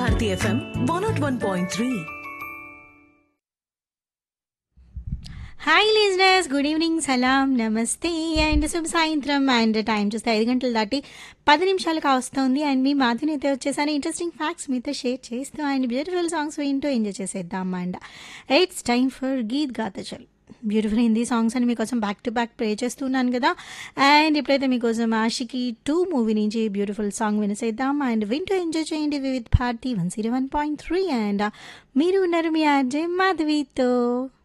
Bharati FM one not one point three hi listeners good evening సలాం నమస్తే and శుభ సాయంత్రం అండ్ టైం చూస్తే ఐదు గంటలు దాటి పది నిమిషాలు కావస్తుంది అండ్ మీ మాధుని అయితే వచ్చేసాను ఇంట్రెస్టింగ్ ఫ్యాక్ట్స్ మీతో షేర్ చేస్తూ అండ్ బ్యూటిఫుల్ సాంగ్స్ వింటూ ఎంజాయ్ చేసేద్దాం and it's time for Geet Gaata Chal beautiful Hindi songs అని మీకోసం బ్యాక్ టు బ్యాక్ ప్లే చేస్తున్నాను కదా అండ్ ఇప్పుడైతే మీకోసం ఆషికి టూ మూవీ నుంచి బ్యూటిఫుల్ సాంగ్ వినేసేద్దాం అండ్ వింటూ ఎంజాయ్ చేయండి with Bharati one zero one point three and మీరు ఉన్నారు మీ ఆర్జే మాధవితో